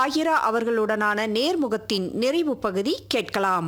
தாகிரா அவர்களுடனான நேர்முகத்தின் நிறைவு பகுதி கேட்கலாம்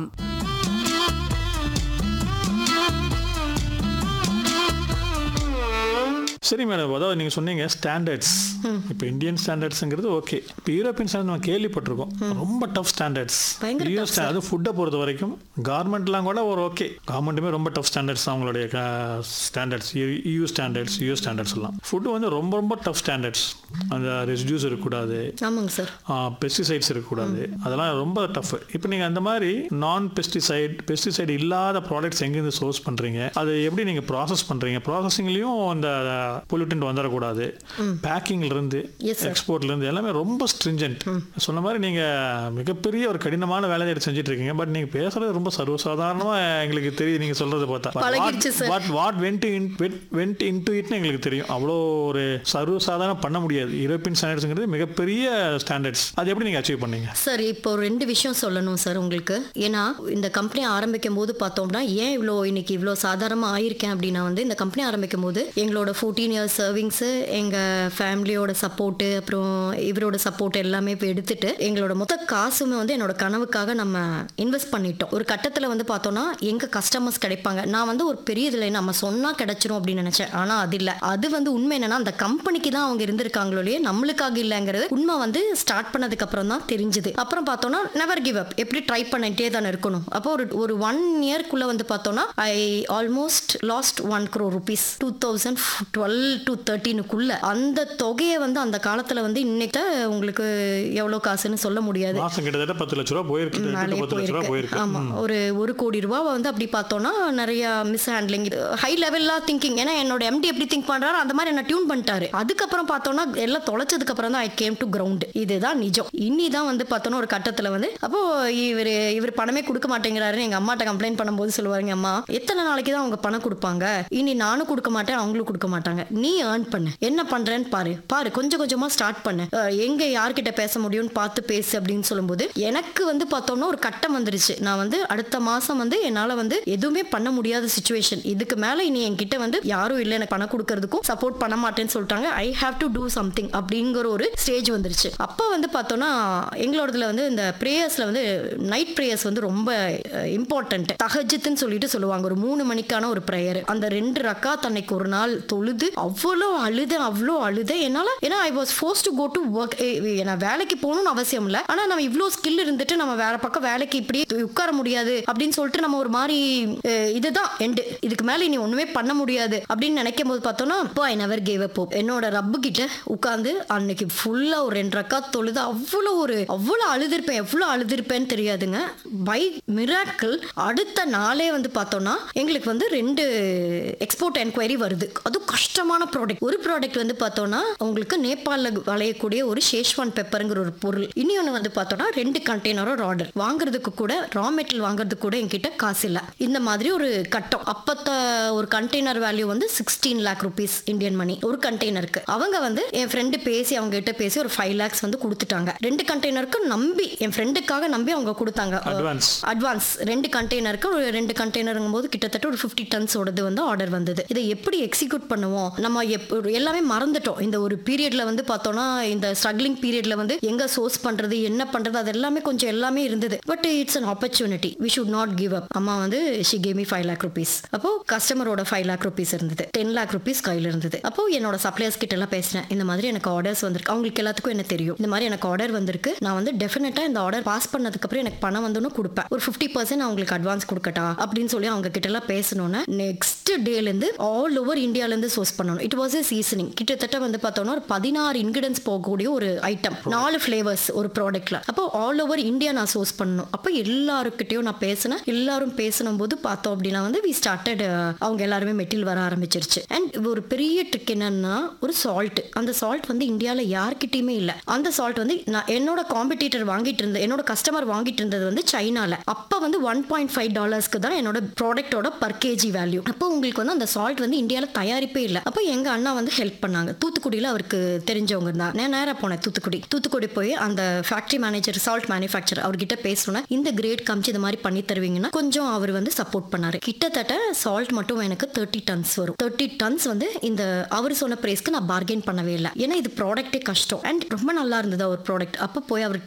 சரி மேடம் அதாவது நீங்கள் சொன்னீங்க ஸ்டாண்டர்ட்ஸ் இப்போ இந்தியன் ஸ்டாண்டர்ட்ஸுங்கிறது ஓகே இப்போ யூரோப்பியன் ஸ்டாண்டர்ட் நம்ம கேள்விப்பட்டிருக்கோம் ரொம்ப டஃப் ஸ்டாண்டர்ட்ஸ் பயங்கர யூஎஸ் அது ஃபுட்டை பொறுத்த வரைக்கும் கார்மெண்ட்லாம் கூட ஒரு ஓகே கவர்மெண்ட்டுமே ரொம்ப டஃப் ஸ்டாண்டர்ட்ஸ் அவங்களுடைய standards EU standards US standards எல்லாம் ஃபுட்டு வந்து ரொம்ப ரொம்ப டஃப் ஸ்டாண்டர்ட்ஸ் அந்த ரெசிடியூஸ் இருக்கக்கூடாது ஆமாங்க சார் பெஸ்டிசைட்ஸ் இருக்கக்கூடாது அதெல்லாம் ரொம்ப டஃப் இப்போ நீங்கள் அந்த மாதிரி நான் பெஸ்டிசைட் பெஸ்டிசைடு இல்லாத ப்ராடக்ட்ஸ் எங்கேருந்து சோர்ஸ் பண்ணுறீங்க அதை எப்படி நீங்கள் ப்ராசஸ் பண்ணுறீங்க ப்ராசஸிங்லேயும் அந்த பொல்யூட்டன்ட் வந்துடக்கூடாது பேக்கிங்ல இருந்து Yes, sir. எக்ஸ்போர்ட்ல இருந்து எல்லாமே ரொம்ப ஸ்ட்ரிஞ்சன்ட் சொன்ன மாதிரி நீங்கள் மிகப்பெரிய ஒரு கடினமான வேலையை எடுத்து செஞ்சுட்டு இருக்கீங்க பட் நீங்கள் பேசுறது ரொம்ப சர்வசாதாரணமாக எங்களுக்கு தெரியுது நீங்கள் சொல்றதை பார்த்தா பழகிடுச்சு, sir. What what went in went in to இட்னு எங்களுக்கு தெரியும் அவ்வளோ ஒரு சர்வசாதாரணம் பண்ண முடியாது யூரோப்பியன் ஸ்டாண்டர்ட்ஸுங்கிறது மிகப்பெரிய ஸ்டாண்டர்ட்ஸ் அது எப்படி நீங்கள் அச்சீவ் பண்ணீங்க சார் இப்போ ரெண்டு விஷயம் சொல்லணும் சார் உங்களுக்கு ஏன்னா இந்த கம்பெனி ஆரம்பிக்கும் போது பார்த்தோம்னா ஏன் இவ்வளோ இன்னைக்கு இவ்வளோ சாதாரணமாக ஆயிருக்கேன் அப்படின்னா வந்து இந்த கம்பெனி ஆரம்பிக்கும் போது எங்களோட ஃபோர்டீன் இயர்ஸ் சர்விங்ஸு எங்கள் ஃபேமிலியோட சப்போர்ட்டு அப்புறம் இவரோட சப்போர்ட் எல்லாமே இப்போ எடுத்துட்டு எங்களோட மொத்த காசுமே வந்து என்னோட கனவுக்காக நம்ம இன்வெஸ்ட் பண்ணிட்டோம் ஒரு கட்டத்தில் வந்து பார்த்தோம்னா எங்க கஸ்டமர்ஸ் கிடைப்பாங்க நான் வந்து ஒரு பெரிய இதில் நம்ம சொன்னா கிடைச்சிரும் அப்படின்னு நினைச்சேன் ஆனா அது இல்ல அது வந்து உண்மை என்னன்னா அந்த கம்பெனிக்கு தான் அவங்க இருந்திருக்காங்களோ இல்லையே நம்மளுக்காக இல்லைங்கிறது உண்மை வந்து ஸ்டார்ட் பண்ணதுக்கு அப்புறம் தான் தெரிஞ்சுது அப்புறம் பார்த்தோம்னா நெவர் கிவ் அப் எப்படி ட்ரை பண்ணிட்டே தானே இருக்கணும் அப்போ ஒரு ஒரு ஒன் இயர்க்குள்ள வந்து பார்த்தோம்னா I almost lost one crore rupees two thousand twelve to தேர்ட்டீனுக்குள்ள அந்த தொகையை வந்து அந்த காலத்துல வந்து இன்னைக்கு உங்களுக்கு எவ்வளோ காசுன்னு சொல்ல முடியாது மாசம் கிட்டத்தட்ட பத்து லட்ச ரூபா போயிருக்கு எட்டு மேலே to பத்து லட்ச ரூபா போயிருக்கு போயிருக்கு ஆமா ஒரு ஒரு கோடி ரூபா வந்து அப்படி பார்த்தோம்னா நிறைய மிஸ் ஹேண்ட்லிங் ஹை லெவல்லா திங்கிங் ஏன்னா என்னோட எம்டி எப்படி திங்க் பண்றாரோ அந்த மாதிரி என்ன டியூன் பண்ணிட்டாரு அதுக்கப்புறம் பார்த்தோம்னா எல்லாம் தொலைச்சதுக்கு அப்புறம் தான் ஐ கேம் டு கிரவுண்ட் இதுதான் நிஜம் இன்னி தான் வந்து பார்த்தோன்னா ஒரு கட்டத்துல வந்து அப்போ இவர் இவர் பணமே கொடுக்க மாட்டேங்கிறாருன்னு எங்க அம்மாட்ட கம்ப்ளைண்ட் பண்ணும்போது சொல்லுவாருங்க அம்மா எத்தனை நாளைக்கு தான் அவங்க பணம் கொடுப்பாங்க இனி நானும் கொடுக்க மாட்டேன் அவங்களும் கொடுக்க மாட்டாங்க நீ ஏர்ன் பண்ணு என்ன பண்றேன்னு பாரு பாரு கொஞ்சம் கொஞ்சமா ஸ்டார்ட் பண்ணு அஹ் எங்க யார்கிட்ட பேச முடியும்னு பார்த்து பேசு அப்படின்னு சொல்லும்போது எனக்கு வந்து பார்த்தோம்னா ஒரு கட்டம் வந்துருச்சு நான் வந்து அடுத்த மாசம் வந்து என்னால வந்து எதுவுமே பண்ண முடியாத சுச்சுவேஷன் இதுக்கு மேல இனி என்கிட்ட வந்து யாரும் இல்லை எனக்கு பணம் கொடுக்கறதுக்கும் சப்போர்ட் பண்ண மாட்டேன்னு சொல்லிட்டாங்க I have to do something அப்படிங்கிற ஒரு ஸ்டேஜ் வந்துருச்சு அப்போ வந்து பார்த்தோம்னா எங்களோடதுல வந்து இந்த ப்ரேயர்ஸ்ல வந்து நைட் ப்ரேயர்ஸ் வந்து ரொம்ப இம்பார்ட்டன்ட் தஹஜத்துன்னு சொல்லிட்டு சொல்லுவாங்க ஒரு மூணு மணிக்கான ஒரு ப்ரேயர் அந்த ரெண்டு ரக்கா தன்னைக்கு ஒரு நாள் தொழுது அவ்வளோ அழுத அவ்வளோ அழுத என்னால ஏன்னா I was force to go to work நான் வேலைக்கு போகணும்னு அவசியம் இல்லை ஆனா நம்ம இவ்வளோ ஸ்கில் இருந்துட்டு நம்ம வேற பக்கம் வேலைக்கு இப்படியே உட்கார முடியாது அப்படின்னு சொல்லிட்டு நம்ம ஒரு மாதிரி அஹ், இதுதான் எண்டு இதுக்கு மேல இனி ஒண்ணுமே பண்ண முடியாது அப்படின்னு நினைக்கும் போது பார்த்தோம்னா இப்போ ஐ நெவர் கேவ் அப் என்னோட ரப்பு கிட்ட உட்காந்து அன்னைக்கு ஃபுல்லா ஒரு ரெண்டு ரக்கா தொழுது அவ்வளோ ஒரு அவ்வளோ அழுதுருப்பேன் எவ்வளோ அழுதுருப்பேன்னு தெரியாதுங்க பை மிராக்கிள் அடுத்த நாளே வந்து பார்த்தோம்னா எங்களுக்கு வந்து ரெண்டு எக்ஸ்போர்ட் என்கொயரி வருது அதுவும் கஷ்டமான ப்ராடக்ட் ஒரு ப்ராடக்ட் வந்து பார்த்தோம்னா உங்களுக்கு நேபாளில் விளையக்கூடிய ஒரு ஷேஷ்வான் பெப்பருங்கிற ஒரு பொருள் இனி ஒன்று வந்து பார்த்தோம்னா ரெண்டு கண்டெய்னரோட ஆர்டர் வாங்குறதுக்கு கூட ரா மெட்டீரியல் வாங்குறதுக்கு கூட என்கிட்ட காசு இல்லை இந்த மாதிரி ஒரு கட்டம் அப்பத்த ஒரு கண்டெய்னர் வேல்யூ வந்து sixteen lakh rupees Indian money ஒரு கண்டெய்னருக்கு அவங்க வந்து என் ஃப்ரெண்டு பேசி அவங்க கிட்ட பேசி ஒரு ஃபைவ் லேக்ஸ் வந்து கொடுத்துட்டாங்க ரெண்டு கண்டெய்னருக்கு நம்பி என் ஃப்ரெண்டுக்காக நம்பி அவங்க கொடுத்தாங்க அட்வான்ஸ் அட்வான்ஸ் ரெண்டு கண்டெய்னருக்கு ஒரு ரெண்டு கண்டெய்னருங்கும் போது கிட்டத்தட்ட ஒரு ஃபிஃப்டி டன்ஸோடது வந்து ஆர்டர் வந்தது இதை எப்படி எக்ஸிக்யூட் பண்ணுவோம் நம்ம எப்- எல்லாமே மறந்துட்டோம் இந்த ஒரு பீரியட்ல வந்து பார்த்தோம்னா இந்த ஸ்ட்ரகிளிங் பீரியட்ல வந்து எங்க சோர்ஸ் பண்றது என்ன பண்றது அது எல்லாமே கொஞ்சம் எல்லாமே இருந்தது but it's an opportunity we should not give up அம்மா வந்து she came five lakh rupees அப்போ கஸ்டமரோட ஃபைவ் லேக் ருபீஸ் இருந்தது டென் லேக் ருபீஸ் கையில் இருந்தது அப்போ என்னோட சப்ளையர்ஸ் கிட்ட எல்லாம் பேசினேன் இந்த மாதிரி எனக்கு ஆர்டர்ஸ் வந்திருக்கு அவங்களுக்கு எல்லாத்துக்கும் என்ன தெரியும் இந்த மாதிரி எனக்கு ஆர்டர் வந்திருக்கு நான் வந்து டெஃபினட்டா இந்த ஆர்டர் பாஸ் பண்ணதுக்கு அப்புறம் எனக்கு பணம் வந்துன்னு கொடுப்பேன் ஒரு ஃபிஃப்டி பர்சன்ட் அவங்களுக்கு அட்வான்ஸ் கொடுக்கட்டா அப்படின்னு சொல்லி அவங்க கிட்ட எல்லாம் பேசணும்னு நெக்ஸ்ட் டேல இருந்து ஆல் ஓவர் இந்தியால இருந்து சோர்ஸ் பண்ணணும் இட் வாஸ் ஏ சீசனிங் கிட்டத்தட்ட வந்து பார்த்தோம்னா ஒரு பதினாறு இன்கிரிடியன்ஸ் போகக்கூடிய ஒரு ஐட்டம் நாலு ஃபிளேவர்ஸ் ஒரு ப்ராடக்ட்ல அப்போ ஆல் ஓவர் இந்தியா நான் சோர்ஸ் பண்ணணும் அப்போ எல்லாருக்கிட்டையும் நான் பேசினேன் எல்லாரும் பேசணும் போது பார்த்தோம் அப்படின்னா வந்து வி ஸ்டார்டட் அவங்க எல்லாருமே மெட்டீரியல் வர ஆரம்பிச்சிருச்சு அண்ட் ஒரு பெரிய ட்ரிக் என்னன்னா ஒரு சால்ட் அந்த சால்ட் வந்து இந்தியாவில் யார்கிட்டயுமே இல்லை அந்த சால்ட் வந்து நான் என்னோட காம்படிட்டர் வாங்கிட்டு இருந்த என்னோட கஸ்டமர் வாங்கிட்டு இருந்தது வந்து சைனால அப்போ வந்து ஒன் பாயிண்ட் ஃபைவ் டாலர்ஸ்க்கு தான் என்னோட ப்ராடக்ட்டோட பர் கேஜி வேல்யூ அப்போ உங்களுக்கு வந்து அந்த சால்ட் வந்து இந்தியாவில் தயாரிப்பே இல்லை அப்போ எங்க அண்ணா வந்து ஹெல்ப் பண்ணாங்க தூத்துக்குடியில் அவருக்கு தெரிஞ்சவங்க இருந்தா நான் நேராக போனேன் தூத்துக்குடி தூத்துக்குடி போய் அந்த ஃபேக்டரி மேனேஜர் சால்ட் மேனுஃபேக்சர் அவர்கிட்ட பேசணும் இந்த கிரேட் காமிச்சு இந்த மாதிரி பண்ணி தருவீங்கன்னா கொஞ்சம் அவர் வந்து சப்போர்ட் பண்ணாரு கிட்டத்தட்ட சால்ட் மட்டும் எனக்கு தேர்ட்டி டன்ஸ் வரும் தேர்ட்டி டன்ஸ் வந்து இந்த அவர் சொன்ன பிரைஸ்க்கு நான் பார்கெயின் பண்ணவே இல்லை ஏன்னா இது ப்ராடக்ட்டே கஷ்டம் அண்ட் ரொம்ப நல்லா இருந்தது அவர் ப்ராடக்ட் அப்போ போய் அவர்